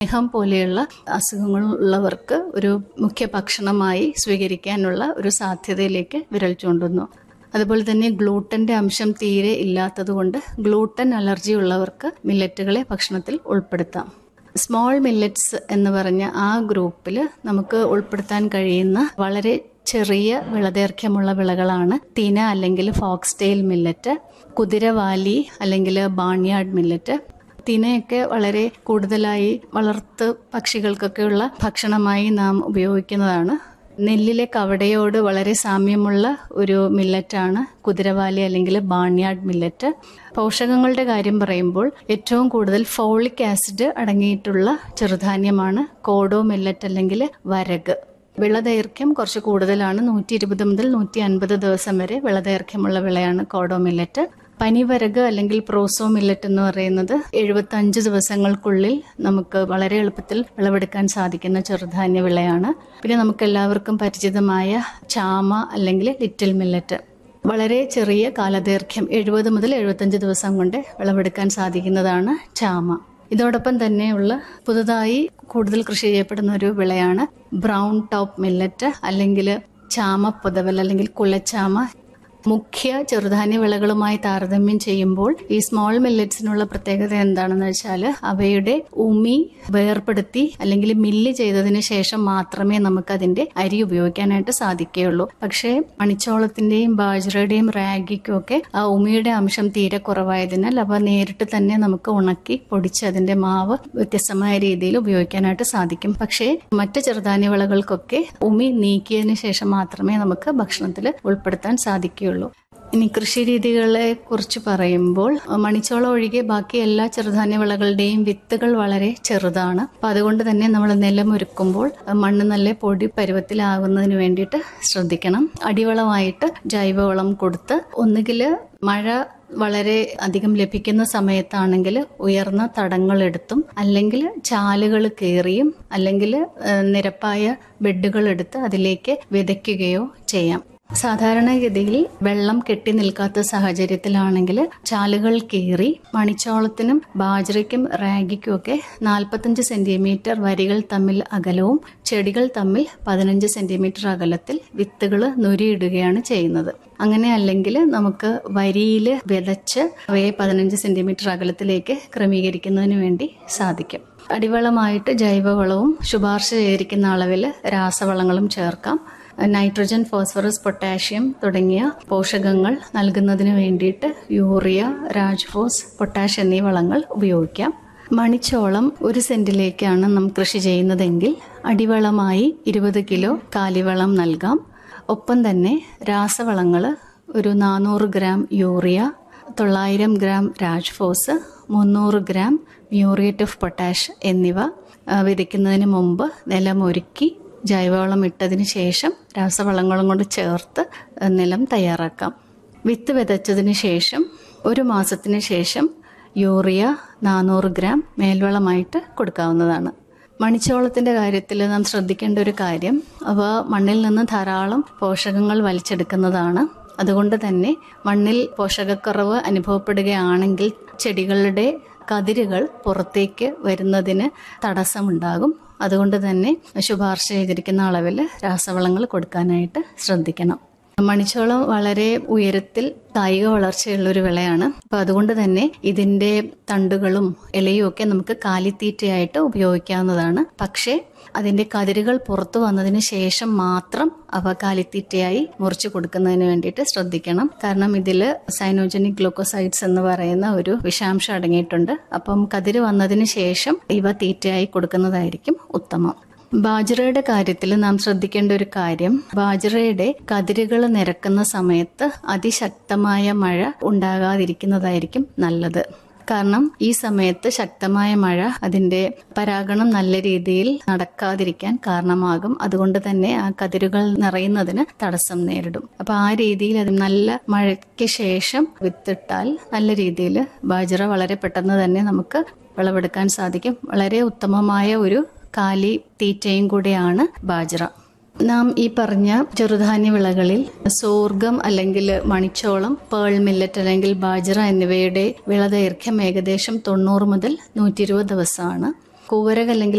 പ്രമേഹം പോലെയുള്ള അസുഖങ്ങളുള്ളവർക്ക് ഒരു മുഖ്യ ഭക്ഷണമായി സ്വീകരിക്കാനുള്ള ഒരു സാധ്യതയിലേക്ക് വിരൽ ചൂണ്ടുന്നു അതുപോലെ തന്നെ ഗ്ലൂട്ടന്റെ അംശം തീരെ ഇല്ലാത്തതുകൊണ്ട് ഗ്ലൂട്ടൻ അലർജി ഉള്ളവർക്ക് മില്ലറ്റുകളെ ഭക്ഷണത്തിൽ ഉൾപ്പെടുത്താം സ്മോൾ മില്ലറ്റ്സ് എന്ന് പറഞ്ഞ ആ ഗ്രൂപ്പിൽ നമുക്ക് ഉൾപ്പെടുത്താൻ കഴിയുന്ന വളരെ ചെറിയ വിളദൈർഘ്യമുള്ള വിളകളാണ് തിന അല്ലെങ്കിൽ ഫോക്സ്ടെയിൽ മില്ലറ്റ് കുതിരവാലി അല്ലെങ്കിൽ ബാൺയാർഡ് മില്ലറ്റ് തിനയൊക്കെ വളരെ കൂടുതലായി വളർത്ത് പക്ഷികൾക്കൊക്കെയുള്ള ഭക്ഷണമായി നാം ഉപയോഗിക്കുന്നതാണ് നെല്ലിലെ കവടയോട് വളരെ സാമ്യമുള്ള ഒരു മില്ലറ്റാണ് കുതിരവാലി അല്ലെങ്കിൽ ബാൺയാർഡ് മില്ലറ്റ് പോഷകങ്ങളുടെ കാര്യം പറയുമ്പോൾ ഏറ്റവും കൂടുതൽ ഫോളിക് ആസിഡ് അടങ്ങിയിട്ടുള്ള ചെറുധാന്യമാണ് കോഡോ മില്ലറ്റ് അല്ലെങ്കിൽ വരക് വിളദൈർഘ്യം കുറച്ച് കൂടുതലാണ് നൂറ്റി ഇരുപത് മുതൽ നൂറ്റി അൻപത് ദിവസം വരെ വിളദൈർഘ്യമുള്ള വിളയാണ് കോഡോ മില്ലറ്റ് പനിവരക് അല്ലെങ്കിൽ പ്രോസോ മില്ലറ്റ് എന്ന് പറയുന്നത് എഴുപത്തി അഞ്ച് ദിവസങ്ങൾക്കുള്ളിൽ നമുക്ക് വളരെ എളുപ്പത്തിൽ വിളവെടുക്കാൻ സാധിക്കുന്ന ചെറുധാന്യ വിളയാണ് പിന്നെ നമുക്ക് എല്ലാവർക്കും പരിചിതമായ ചാമ അല്ലെങ്കിൽ ലിറ്റിൽ മില്ലറ്റ് വളരെ ചെറിയ കാലദൈർഘ്യം എഴുപത് മുതൽ എഴുപത്തഞ്ച് ദിവസം കൊണ്ട് വിളവെടുക്കാൻ സാധിക്കുന്നതാണ് ചാമ ഇതോടൊപ്പം തന്നെയുള്ള പുതുതായി കൂടുതൽ കൃഷി ചെയ്യപ്പെടുന്ന ഒരു വിളയാണ് ബ്രൗൺ ടോപ്പ് മില്ലറ്റ് അല്ലെങ്കിൽ ചാമ പുതവൽ അല്ലെങ്കിൽ കുലച്ചാമ മുഖ്യ ചെറുധാന്യ വിളകളുമായി താരതമ്യം ചെയ്യുമ്പോൾ ഈ സ്മോൾ മില്ലറ്റ്സിനുള്ള പ്രത്യേകത എന്താണെന്ന് വെച്ചാൽ അവയുടെ ഉമി വേർപ്പെടുത്തി അല്ലെങ്കിൽ മില്ല് ചെയ്തതിന് ശേഷം മാത്രമേ നമുക്ക് അതിന്റെ അരി ഉപയോഗിക്കാനായിട്ട് സാധിക്കുകയുള്ളൂ പക്ഷേ മണിച്ചോളത്തിന്റെയും ബാജ്രയുടെയും റാഗിക്കും ഒക്കെ ആ ഉമിയുടെ അംശം തീരെ കുറവായതിനാൽ അവ നേരിട്ട് തന്നെ നമുക്ക് ഉണക്കി പൊടിച്ച് അതിന്റെ മാവ് വ്യത്യസ്തമായ രീതിയിൽ ഉപയോഗിക്കാനായിട്ട് സാധിക്കും പക്ഷേ മറ്റ് ചെറുധാന്യ വിളകൾക്കൊക്കെ ഉമി നീക്കിയതിന് ശേഷം മാത്രമേ നമുക്ക് ഭക്ഷണത്തിൽ ഉൾപ്പെടുത്താൻ സാധിക്കുകയുള്ളൂ ഇനി കൃഷി രീതികളെ കുറിച്ച് പറയുമ്പോൾ മണിച്ചോളം ഒഴികെ ബാക്കി എല്ലാ ചെറുധാന്യ വിളകളുടെയും വിത്തുകൾ വളരെ ചെറുതാണ് അപ്പൊ അതുകൊണ്ട് തന്നെ നമ്മൾ നിലം ഒരുക്കുമ്പോൾ മണ്ണ് നല്ല പൊടി പരുവത്തിലാകുന്നതിന് വേണ്ടിയിട്ട് ശ്രദ്ധിക്കണം അടിവളമായിട്ട് ജൈവവളം കൊടുത്ത് ഒന്നുകിൽ മഴ വളരെ അധികം ലഭിക്കുന്ന സമയത്താണെങ്കിൽ ഉയർന്ന തടങ്ങൾ എടുത്തും അല്ലെങ്കിൽ ചാലുകൾ കയറിയും അല്ലെങ്കിൽ നിരപ്പായ ബെഡുകൾ എടുത്ത് അതിലേക്ക് വിതയ്ക്കുകയോ ചെയ്യാം സാധാരണഗതിയിൽ വെള്ളം കെട്ടി നിൽക്കാത്ത സാഹചര്യത്തിലാണെങ്കിൽ ചാലുകൾ കീറി മണിച്ചോളത്തിനും ബാജ്രയ്ക്കും റാഗിക്കും ഒക്കെ നാൽപ്പത്തഞ്ച് സെന്റിമീറ്റർ വരികൾ തമ്മിൽ അകലവും ചെടികൾ തമ്മിൽ പതിനഞ്ച് സെന്റിമീറ്റർ അകലത്തിൽ വിത്തുകൾ നുരിയിടുകയാണ് ചെയ്യുന്നത് അങ്ങനെ അല്ലെങ്കിൽ നമുക്ക് വരിയിൽ വിതച്ച് അവയെ പതിനഞ്ച് സെന്റിമീറ്റർ അകലത്തിലേക്ക് ക്രമീകരിക്കുന്നതിന് വേണ്ടി സാധിക്കും അടിവളമായിട്ട് ജൈവവളവും ശുപാർശ ചെയ്തിരിക്കുന്ന അളവിൽ രാസവളങ്ങളും ചേർക്കാം നൈട്രജൻ ഫോസ്ഫറസ് പൊട്ടാഷ്യം തുടങ്ങിയ പോഷകങ്ങൾ നൽകുന്നതിന് വേണ്ടിയിട്ട് യൂറിയ രാജ്ഫോസ് പൊട്ടാഷ് എന്നീ വളങ്ങൾ ഉപയോഗിക്കാം മണിച്ചോളം ഒരു സെന്റിലേക്കാണ് നാം കൃഷി ചെയ്യുന്നതെങ്കിൽ അടിവളമായി ഇരുപത് കിലോ കാലിവളം നൽകാം ഒപ്പം തന്നെ രാസവളങ്ങൾ ഒരു നാനൂറ് ഗ്രാം യൂറിയ തൊള്ളായിരം ഗ്രാം രാജ്ഫോസ് മുന്നൂറ് ഗ്രാം മ്യൂറിയേറ്റ് ഓഫ് പൊട്ടാഷ് എന്നിവ വിതയ്ക്കുന്നതിന് മുമ്പ് നിലമൊരുക്കി ജൈവവളം ഇട്ടതിന് ശേഷം രാസവളങ്ങളും കൊണ്ട് ചേർത്ത് നിലം തയ്യാറാക്കാം വിത്ത് വിതച്ചതിന് ശേഷം ഒരു മാസത്തിന് ശേഷം യൂറിയ നാനൂറ് ഗ്രാം മേൽവളമായിട്ട് കൊടുക്കാവുന്നതാണ് മണിച്ചോളത്തിന്റെ കാര്യത്തിൽ നാം ശ്രദ്ധിക്കേണ്ട ഒരു കാര്യം അവ മണ്ണിൽ നിന്ന് ധാരാളം പോഷകങ്ങൾ വലിച്ചെടുക്കുന്നതാണ് അതുകൊണ്ട് തന്നെ മണ്ണിൽ പോഷകക്കുറവ് അനുഭവപ്പെടുകയാണെങ്കിൽ ചെടികളുടെ കതിരുകൾ പുറത്തേക്ക് വരുന്നതിന് തടസ്സമുണ്ടാകും അതുകൊണ്ട് തന്നെ ശുപാർശ ചെയ്തിരിക്കുന്ന അളവിൽ രാസവളങ്ങൾ കൊടുക്കാനായിട്ട് ശ്രദ്ധിക്കണം മണിച്ചോളം വളരെ ഉയരത്തിൽ കായിക വളർച്ചയുള്ള ഒരു വിളയാണ് അപ്പൊ അതുകൊണ്ട് തന്നെ ഇതിന്റെ തണ്ടുകളും ഇലയും ഒക്കെ നമുക്ക് കാലിത്തീറ്റയായിട്ട് ഉപയോഗിക്കാവുന്നതാണ് പക്ഷേ അതിന്റെ കതിരുകൾ പുറത്തു വന്നതിന് ശേഷം മാത്രം അവ കാലിത്തീറ്റയായി മുറിച്ചു കൊടുക്കുന്നതിന് വേണ്ടിയിട്ട് ശ്രദ്ധിക്കണം കാരണം ഇതിൽ സൈനോജനിക് ഗ്ലൂക്കോസൈഡ്സ് എന്ന് പറയുന്ന ഒരു വിഷാംശം അടങ്ങിയിട്ടുണ്ട് അപ്പം കതിര് വന്നതിന് ശേഷം ഇവ തീറ്റയായി കൊടുക്കുന്നതായിരിക്കും ഉത്തമം ബാജ്രയുടെ കാര്യത്തിൽ നാം ശ്രദ്ധിക്കേണ്ട ഒരു കാര്യം ബാജ്രയുടെ കതിരുകൾ നിരക്കുന്ന സമയത്ത് അതിശക്തമായ മഴ ഉണ്ടാകാതിരിക്കുന്നതായിരിക്കും നല്ലത് കാരണം ഈ സമയത്ത് ശക്തമായ മഴ അതിന്റെ പരാഗണം നല്ല രീതിയിൽ നടക്കാതിരിക്കാൻ കാരണമാകും അതുകൊണ്ട് തന്നെ ആ കതിരുകൾ നിറയുന്നതിന് തടസ്സം നേരിടും അപ്പൊ ആ രീതിയിൽ അത് നല്ല മഴയ്ക്ക് ശേഷം വിത്തിട്ടാൽ നല്ല രീതിയിൽ ബാജ്ര വളരെ പെട്ടെന്ന് തന്നെ നമുക്ക് വിളവെടുക്കാൻ സാധിക്കും വളരെ ഉത്തമമായ ഒരു കാലി തീറ്റയും കൂടിയാണ് ബാജ്ര നാം ഈ പറഞ്ഞ ചെറുധാന്യ വിളകളിൽ സോർഗം അല്ലെങ്കിൽ മണിച്ചോളം പേൾ മില്ലറ്റ് അല്ലെങ്കിൽ ബാജ്ര എന്നിവയുടെ വിളദൈർഘ്യം ഏകദേശം തൊണ്ണൂറ് മുതൽ നൂറ്റി ഇരുപത് ദിവസമാണ് കൂവരക അല്ലെങ്കിൽ